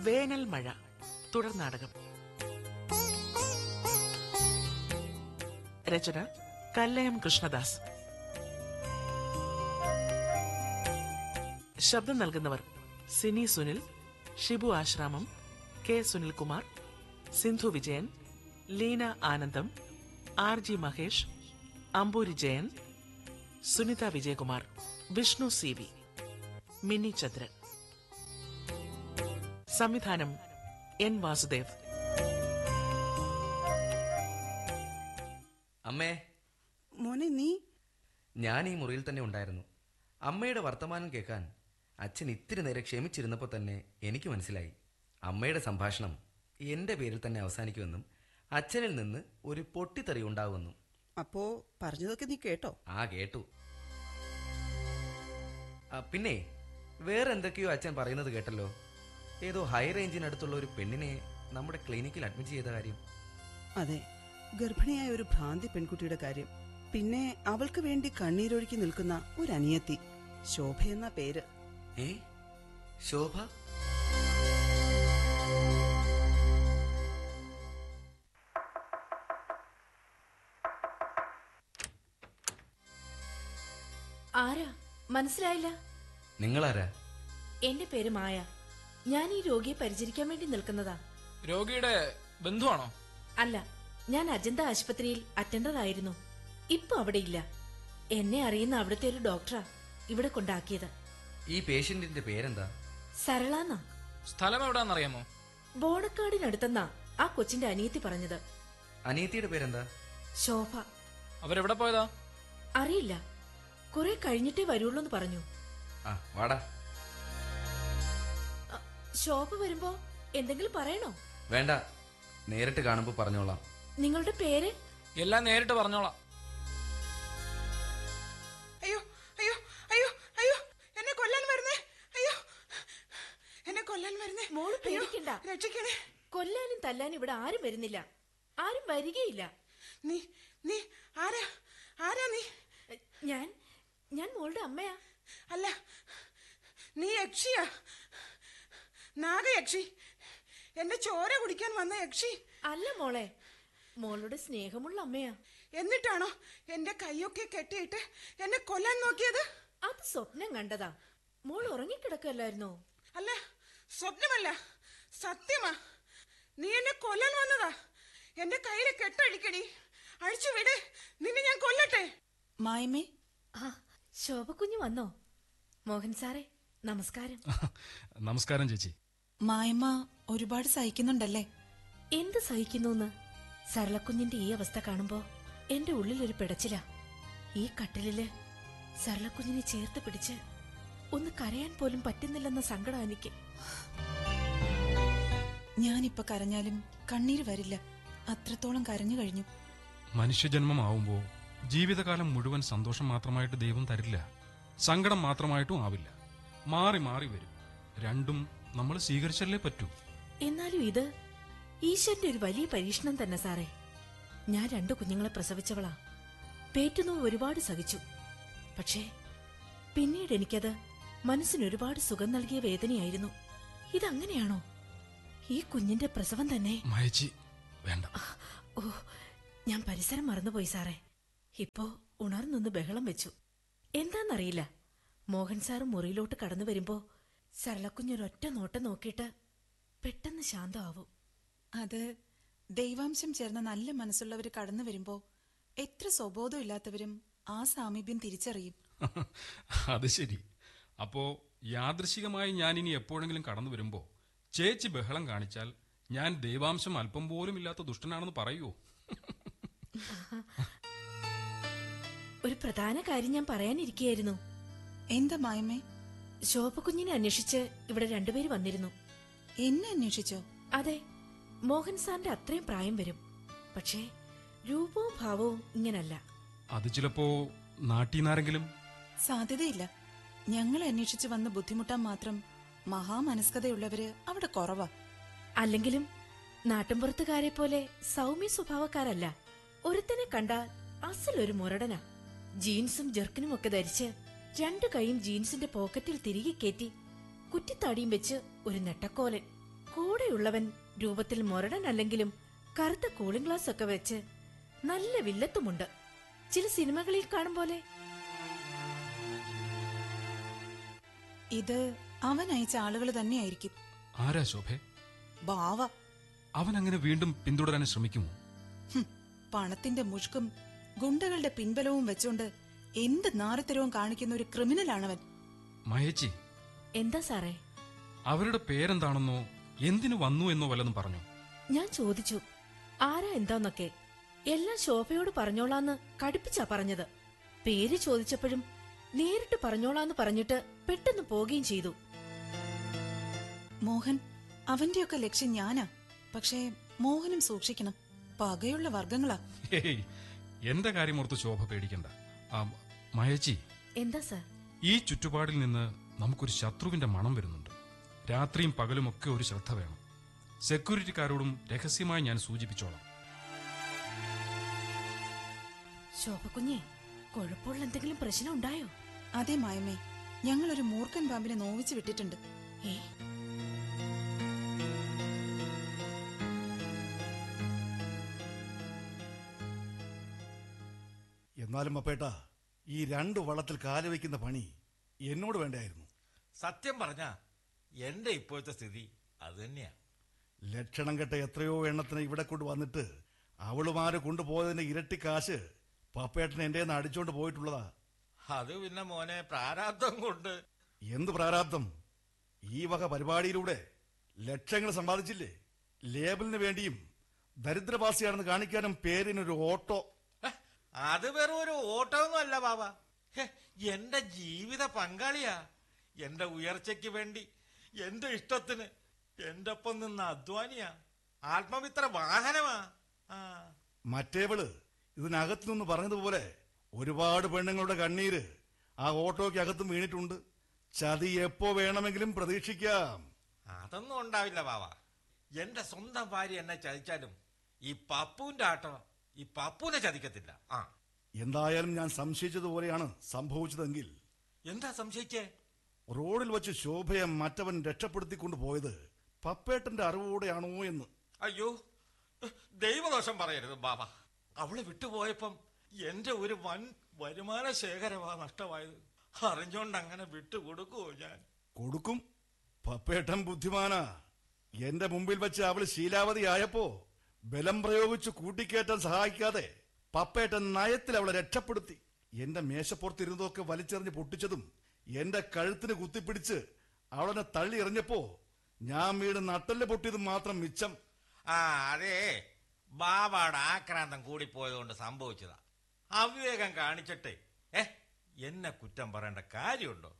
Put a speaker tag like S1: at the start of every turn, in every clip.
S1: വേനൽ മഴ തുടർ നാടകം രചന കല്ലയം കൃഷ്ണദാസ് ശബ്ദം നൽകുന്നവർ Sini Sunil Shibu Asramam K Sunilkumar Sindhu Vijayan Leena Anandam R G Mahesh Amboori Jayan Sunitha Vijayakumar Vishnu C V Mini Chandran സംവിധാനം എൻ വാസുദേവ്
S2: അമ്മേ
S3: മോനെ നീ
S2: ഞാൻ ഈ മുറിയിൽ തന്നെ ഉണ്ടായിരുന്നു അമ്മയുടെ വർത്തമാനം കേൾക്കാൻ അച്ഛൻ ഇത്തിരി നേരം ക്ഷമിച്ചിരുന്നപ്പോൾ തന്നെ എനിക്ക് മനസ്സിലായി അമ്മയുടെ സംഭാഷണം എൻ്റെ പേരിൽ തന്നെ അവസാനിക്കുമെന്നും അച്ഛനിൽ നിന്ന് ഒരു പൊട്ടിത്തെറി ഉണ്ടാവുമെന്നും
S3: അപ്പോ പറഞ്ഞതൊക്കെ നീ കേട്ടോ
S2: ആ കേട്ടു ആ, പിന്നെ വേറെ എന്തൊക്കെയോ അച്ഛൻ പറയുന്നത് കേട്ടല്ലോ ഏതോ ഹൈ റേഞ്ചിനടുത്തുള്ള ഒരു പെണ്ണിനെ നമ്മുടെ ക്ലിനിക്കിൽ അഡ്മിറ്റ് ചെയ്ത കാര്യം
S3: അതെ ഗർഭിണിയായ ഒരു ഭ്രാന്തി പെൺകുട്ടിയുടെ കാര്യം പിന്നെ അവൾക്ക് വേണ്ടി കണ്ണീരൊഴുക്കി നിൽക്കുന്ന ഒരു അനിയത്തി ശോഭ എന്ന പേര്
S2: ഏ ശോഭ
S4: ആരാ മനസ്സിലായില്ല
S2: നിങ്ങളാരാ
S4: എന്റെ പേര് മായ ഞാൻ ഈ രോഗിയെ പരിചരിക്കാൻ വേണ്ടി നിൽക്കുന്നതാ
S5: രോഗിയുടെ ബന്ധുവാണോ
S4: അല്ല ഞാൻ അജന്ത ആശുപത്രിയിൽ അറ്റൻഡർ ആയിരുന്നു ഇപ്പൊ അവിടെ ഇല്ല എന്നെ അറിയുന്ന അവിടുത്തെ ഒരു ഡോക്ടറാ ഇവിടെ കൊണ്ടാക്കിയത്
S2: ഈ പേഷ്യന്റിന്റെ പേരെന്താ
S4: സരളാന്നാ
S5: സ്ഥലം എവിടാന്നറിയാമോ
S4: ബോണക്കാടിനടുത്തെന്നാ ആ കൊച്ചിന്റെ അനിയത്തി പറഞ്ഞത്
S2: അനിയത്തിയുടെ പേരെന്താ
S4: ശോഭ
S5: അവരെവിടെ പോയതാ
S4: അറിയില്ല കുറെ കഴിഞ്ഞിട്ടേ വരുള്ളൂ എന്ന് പറഞ്ഞു
S2: ആ വാടാ
S4: അ, ശോഭ വരുമ്പോ എന്തെങ്കിലും പറയണോ
S2: വേണ്ട നേരിട്ട് കാണുമ്പോ പറഞ്ഞോളാം
S4: നിങ്ങളുടെ പേര്
S5: എല്ലാം നേരിട്ട് പറഞ്ഞോളാം
S6: അയ്യോ അയ്യോ അയ്യോ അയ്യോ എന്നെ കൊല്ലാൻ വരുന്നേ അയ്യോ എന്നെ കൊല്ലാൻ വരുന്നേ
S4: മോള്
S6: അയ്യോ,
S4: പേടിക്കണ്ട.
S6: രക്ഷിക്കണേ
S4: കൊല്ലാനും തല്ലാനും ഇവിടെ ആരും വരുന്നില്ല ആരും വരികയില്ല
S6: നീ നീ ആരാ ആരാ നീ
S4: എ, ഞാൻ ഞാൻ മോളുടെ അമ്മയാ
S6: അല്ല നീ യക്ഷിയാ നാഗയക്ഷി എന്റെ ചോര കുടിക്കാൻ വന്ന യക്ഷി
S4: അല്ല മോളെ മോളുടെ സ്നേഹമുള്ള അമ്മയാ
S6: എന്നിട്ടാണോ എന്റെ കൈയൊക്കെ കെട്ടിയിട്ട് എന്നെ കൊല്ലാൻ നോക്കിയത്
S4: അത് സ്വപ്നം കണ്ടതാ മോൾ ഉറങ്ങിക്കിടക്കല്ലായിരുന്നോ
S6: അല്ല സ്വപ്നമല്ല സത്യമാ നീ എന്നെ കൊല്ലാൻ വന്നതാ എന്റെ കയ്യിലെ കെട്ടഴിക്കടി അഴിച്ചു വിട് നിന്നെ ഞാൻ കൊല്ലട്ടെ
S3: മായമേ
S4: ആ ശോഭക്കുഞ്ഞ് വന്നോ മോഹൻ സാറേ നമസ്കാരം
S7: നമസ്കാരം ചേച്ചി
S8: മായമ്മ ഒരുപാട് സഹിക്കുന്നുണ്ടല്ലേ
S4: എന്ത് സഹിക്കുന്നൂന്ന് സരളക്കുഞ്ഞിന്റെ ഈ അവസ്ഥ കാണുമ്പോ എന്റെ ഉള്ളിൽ ഒരു പിടച്ചില ഈ കട്ടിലില് സരളക്കുഞ്ഞിനെ ചേർത്ത് പിടിച്ച് ഒന്ന് കരയാൻ പോലും പറ്റുന്നില്ലെന്ന സങ്കടം എനിക്ക്
S8: ഞാനിപ്പൊ കരഞ്ഞാലും കണ്ണീര് വരില്ല അത്രത്തോളം കരഞ്ഞു കഴിഞ്ഞു
S7: മനുഷ്യജന്മമാവുമ്പോൾ ജീവിതകാലം മുഴുവൻ സന്തോഷം മാത്രമായിട്ട് ദൈവം തരില്ല സങ്കടം മാത്രമായിട്ടും ആവില്ല മാറി മാറി വരും രണ്ടും നമ്മൾ സ്വീകരിച്ചല്ലേ പറ്റൂ
S4: എന്നാലും ഇത് ഈശ്വരന്റെ ഒരു വലിയ പരീക്ഷണം തന്നെ സാറേ ഞാൻ രണ്ടു കുഞ്ഞുങ്ങളെ പ്രസവിച്ചവളാ പേറ്റുനോവ് ഒരുപാട് സഹിച്ചു പക്ഷേ പിന്നീട് എനിക്കത് മനസ്സിന് ഒരുപാട് സുഖം നൽകിയ വേദനയായിരുന്നു ഇതങ്ങനെയാണോ ഈ കുഞ്ഞിന്റെ പ്രസവം തന്നെ
S7: മയച്ചി വേണ്ട
S4: ഓ ഞാൻ പരിസരം മറന്നുപോയി സാറേ ഇപ്പോ ഉണർന്നൊന്ന് ബഹളം വെച്ചു എന്താന്നറിയില്ല മോഹൻ സാറ് മുറിയിലോട്ട് കടന്നു വരുമ്പോ സരളക്കുഞ്ഞൊരൊറ്റ നോട്ടം നോക്കിയിട്ട് പെട്ടെന്ന് ശാന്തമാവും
S8: അത് ദൈവാംശം ചേർന്ന നല്ല മനസ്സുള്ളവര് കടന്നു വരുമ്പോ എത്ര സ്വബോധം ഇല്ലാത്തവരും ആ സാമീപ്യം തിരിച്ചറിയും
S7: അത് ശരി അപ്പോ യാദൃശികമായി ഞാൻ ഇനി എപ്പോഴെങ്കിലും കടന്നു വരുമ്പോ ചേച്ചി ബഹളം കാണിച്ചാൽ ഞാൻ ദൈവാംശം അല്പം പോലും ഇല്ലാത്ത ദുഷ്ടനാണെന്ന് പറയുവോ
S4: ഒരു പ്രധാന കാര്യം ഞാൻ പറയാനിരിക്കുകയായിരുന്നു
S8: എന്താ മായമ്മേ
S4: ശോഭക്കുഞ്ഞിനെ അന്വേഷിച്ച് ഇവിടെ രണ്ടുപേര് വന്നിരുന്നു
S8: എന്നെ അന്വേഷിച്ചോ
S4: അതെ മോഹൻ സാറിന്റെ അത്രയും പ്രായം വരും പക്ഷേ രൂപവും ഭാവവും ഇങ്ങനല്ല
S7: അത് ചിലപ്പോ നാട്ടീന്നാരെങ്കിലും
S8: സാധ്യതയില്ല ഞങ്ങളെ അന്വേഷിച്ച് വന്ന് ബുദ്ധിമുട്ടാൻ മാത്രം മഹാമനസ്കതയുള്ളവര് അവിടെ കുറവാ
S4: അല്ലെങ്കിലും നാട്ടിൻപുറത്തുകാരെ പോലെ സൗമ്യ സ്വഭാവക്കാരല്ല ഒരുത്തനെ കണ്ടാൽ അസലൊരു മുരടനാ ജീൻസും ജെർക്കിനും ഒക്കെ ധരിച്ച് രണ്ടു കൈയും ജീൻസിന്റെ പോക്കറ്റിൽ തിരികെ കയറ്റി കുറ്റിത്താടിയും വെച്ച് ഒരു നെട്ടക്കോലൻ കൂടെയുള്ളവൻ രൂപത്തിൽ മുരടൻ അല്ലെങ്കിലും കറുത്ത കൂളിംഗ് ഗ്ലാസ് ഒക്കെ വെച്ച് നല്ല വില്ലത്തുമുണ്ട് ചില സിനിമകളിൽ കാണും പോലെ
S8: ഇത് അവൻ അയച്ച ആളുകൾ തന്നെയായിരിക്കും
S7: ആരാ ശോഭെ
S8: ബാവ
S7: അവൻ അങ്ങനെ വീണ്ടും പിന്തുടരാൻ ശ്രമിക്കുമോ
S8: ഹും, പണത്തിന്റെ മുഷ്കും ഗുണ്ടകളുടെ പിൻബലവും വെച്ചോണ്ട് എന്ത് നാരത്തരവും കാണിക്കുന്ന ഒരു ക്രിമിനലാണവൻ
S7: മയച്ചി
S4: എന്താ സാറേ
S7: അവരുടെ പേരെന്താണെന്നോ എന്തിനു വന്നു എന്നോ വല്ലതും പറഞ്ഞു
S4: ഞാൻ ചോദിച്ചു ആരാ എന്താന്നൊക്കെ എല്ലാം ശോഭയോട് പറഞ്ഞോളാന്ന് കടുപ്പിച്ചാ പറഞ്ഞത് പേര് ചോദിച്ചപ്പോഴും നേരിട്ട് പറഞ്ഞോളാന്ന് പറഞ്ഞിട്ട് പെട്ടെന്ന് പോവുകയും ചെയ്തു
S8: മോഹൻ അവന്റെയൊക്കെ ലക്ഷ്യം ഞാനാ പക്ഷേ മോഹനും സൂക്ഷിക്കണം പകയുള്ള വർഗങ്ങളാ
S7: ഹേയ് എന്റെ കാര്യമോർത്ത് ശോഭ പേടിക്കണ്ട ആ, മയച്ചി
S4: എന്താ സാർ
S7: ഈ ചുറ്റുപാടിൽ നിന്ന് നമുക്കൊരു ശത്രുവിന്റെ മണം വരുന്നുണ്ട് രാത്രിയും പകലുമൊക്കെ ഒരു ശ്രദ്ധ വേണം സെക്യൂരിറ്റിക്കാരോടും രഹസ്യമായി ഞാൻ സൂചിപ്പിച്ചോളാം
S4: ശോഭ കുഞ്ഞെ കുഴപ്പമുള്ള എന്തെങ്കിലും പ്രശ്നം ഉണ്ടായോ
S8: അതേ മായമേ ഞങ്ങളൊരു മൂർഖൻ പാമ്പിനെ നോവിച്ചു വിട്ടിട്ടുണ്ട്
S4: ഏ
S9: എന്നാലും അപ്പേട്ട ഈ രണ്ട് വള്ളത്തിൽ കാല് വയ്ക്കുന്ന പണി എന്നോട് വേണ്ടായിരുന്നു
S10: സത്യം പറഞ്ഞ എന്റെ ഇപ്പോഴത്തെ സ്ഥിതി അത് തന്നെയാ
S9: ലക്ഷണം കെട്ട എത്രയോ എണ്ണത്തിന് ഇവിടെ കൊണ്ട് വന്നിട്ട് അവളുമാര് കൊണ്ടുപോയതിന്റെ ഇരട്ടി കാശ് പപ്പേട്ടൻ എന്റെ അടിച്ചോണ്ട് പോയിട്ടുള്ളതാ
S10: അത് പിന്നെ മോനെ പ്രാരാബ്ദം കൊണ്ട്
S9: എന്ത് പ്രാരാബ്ദം ഈ വക പരിപാടിയിലൂടെ ലക്ഷങ്ങൾ സമ്പാദിച്ചില്ലേ ലേബലിന് വേണ്ടിയും ദരിദ്രവാസിയാണെന്ന് കാണിക്കാനും പേരിനൊരു ഓട്ടോ
S10: ഹെ, അത് വെറും ഒരു ഓട്ടമൊന്നും അല്ല ബാബ ഹെ, എന്റെ ജീവിത പങ്കാളിയാ എന്റെ ഉയർച്ചയ്ക്ക് വേണ്ടി എന്റെ ഇഷ്ടത്തിന് എന്റെ ഒപ്പം നിന്ന അധ്വാനിയാ ആത്മമിത്ര വാഹനമാ ആ
S9: മറ്റേവള് ഇതിനകത്തു നിന്ന് പറഞ്ഞതുപോലെ ഒരുപാട് പെണ്ണുങ്ങളുടെ കണ്ണീര് ആ ഓട്ടോയ്ക്ക് അകത്തും വീണിട്ടുണ്ട് ചതി എപ്പോ വേണമെങ്കിലും പ്രതീക്ഷിക്കാം
S10: അതൊന്നും ഉണ്ടാവില്ല ബാബ എന്റെ സ്വന്തം ഭാര്യ എന്നെ ചതിച്ചാലും ഈ പപ്പുവിന്റെ ആട്ടം ഈ പപ്പുവിനെ ചതിക്കത്തില്ല ആ
S9: എന്തായാലും ഞാൻ സംശയിച്ചതുപോലെയാണ് സംഭവിച്ചതെങ്കിൽ
S10: എന്താ സംശയിച്ചേ
S9: റോഡിൽ വച്ച് ശോഭയെ മറ്റവൻ രക്ഷപ്പെടുത്തിക്കൊണ്ട് പോയത് പപ്പേട്ടന്റെ അറിവോടെയാണോ എന്ന്
S10: അയ്യോ ദൈവദോഷം പറയരുത് ബാബ അവള് വിട്ടുപോയപ്പം എന്റെ ഒരു വൻ വരുമാന ശേഖരമാ നഷ്ടമായത് അറിഞ്ഞോണ്ട് അങ്ങനെ വിട്ടുകൊടുക്കുവോ ഞാൻ
S9: കൊടുക്കും പപ്പേട്ടൻ ബുദ്ധിമാനാ എന്റെ മുമ്പിൽ വെച്ച് അവള് ശീലാവതി ആയപ്പോ ബലം പ്രയോഗിച്ച് കൂട്ടിക്കയറ്റാൻ സഹായിക്കാതെ പപ്പേട്ടൻ നയത്തിൽ അവളെ രക്ഷപ്പെടുത്തി എന്റെ മേശപ്പുറത്തിരുന്നതൊക്കെ വലിച്ചെറിഞ്ഞ് പൊട്ടിച്ചതും എന്റെ കഴുത്തിന് കുത്തിപ്പിടിച്ച് അവളെന്നെ തള്ളി എറിഞ്ഞപ്പോ ഞാൻ വീട് നട്ടല് പൊട്ടിയതും മാത്രം മിച്ചം
S10: ആ അതേ ബാബയുടെ ആക്രാന്തം കൂടിപ്പോയതുകൊണ്ട് സംഭവിച്ചതാ അവിവേകം കാണിച്ചിട്ടെ ഏ എന്നെ കുറ്റം പറയേണ്ട കാര്യമുണ്ടോ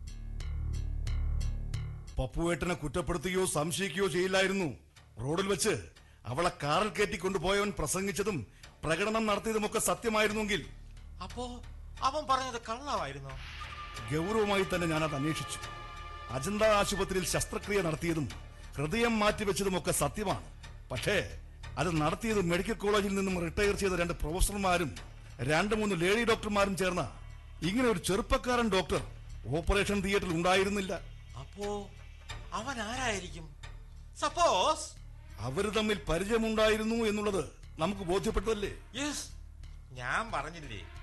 S9: പപ്പുവേട്ടനെ കുറ്റപ്പെടുത്തുകയോ സംശയിക്കുകയോ ചെയ്യില്ലായിരുന്നു റോഡിൽ വെച്ച് അവളെ കാറിൽ കയറ്റിക്കൊണ്ടുപോയവൻ പ്രസംഗിച്ചതും പ്രകടനം നടത്തിയതുമൊക്കെ സത്യമായിരുന്നെങ്കിൽ
S10: അപ്പോ അവൻ പറഞ്ഞത് കള്ളമായിരുന്നോ
S9: ഗൗരവമായി തന്നെ ഞാനത് അന്വേഷിച്ചു അജന്ത ആശുപത്രിയിൽ ശസ്ത്രക്രിയ നടത്തിയതും ഹൃദയം മാറ്റിവെച്ചതുമൊക്കെ സത്യമാണ് പക്ഷേ അത് നടത്തിയത് മെഡിക്കൽ കോളേജിൽ നിന്നും റിട്ടയർ ചെയ്ത രണ്ട് പ്രൊഫസർമാരും രണ്ട് മൂന്ന് ലേഡി ഡോക്ടർമാരും ചേർന്ന ഇങ്ങനെ ഒരു ചെറുപ്പക്കാരൻ ഡോക്ടർ ഓപ്പറേഷൻ തിയേറ്ററിൽ ഉണ്ടായിരുന്നില്ല
S10: അപ്പോ അവൻ ആരായിരിക്കും സപ്പോസ്
S9: അവര് തമ്മിൽ പരിചയമുണ്ടായിരുന്നു എന്നുള്ളത് നമുക്ക് ബോധ്യപ്പെട്ടതല്ലേ
S10: യെസ് ഞാൻ പറഞ്ഞില്ലേ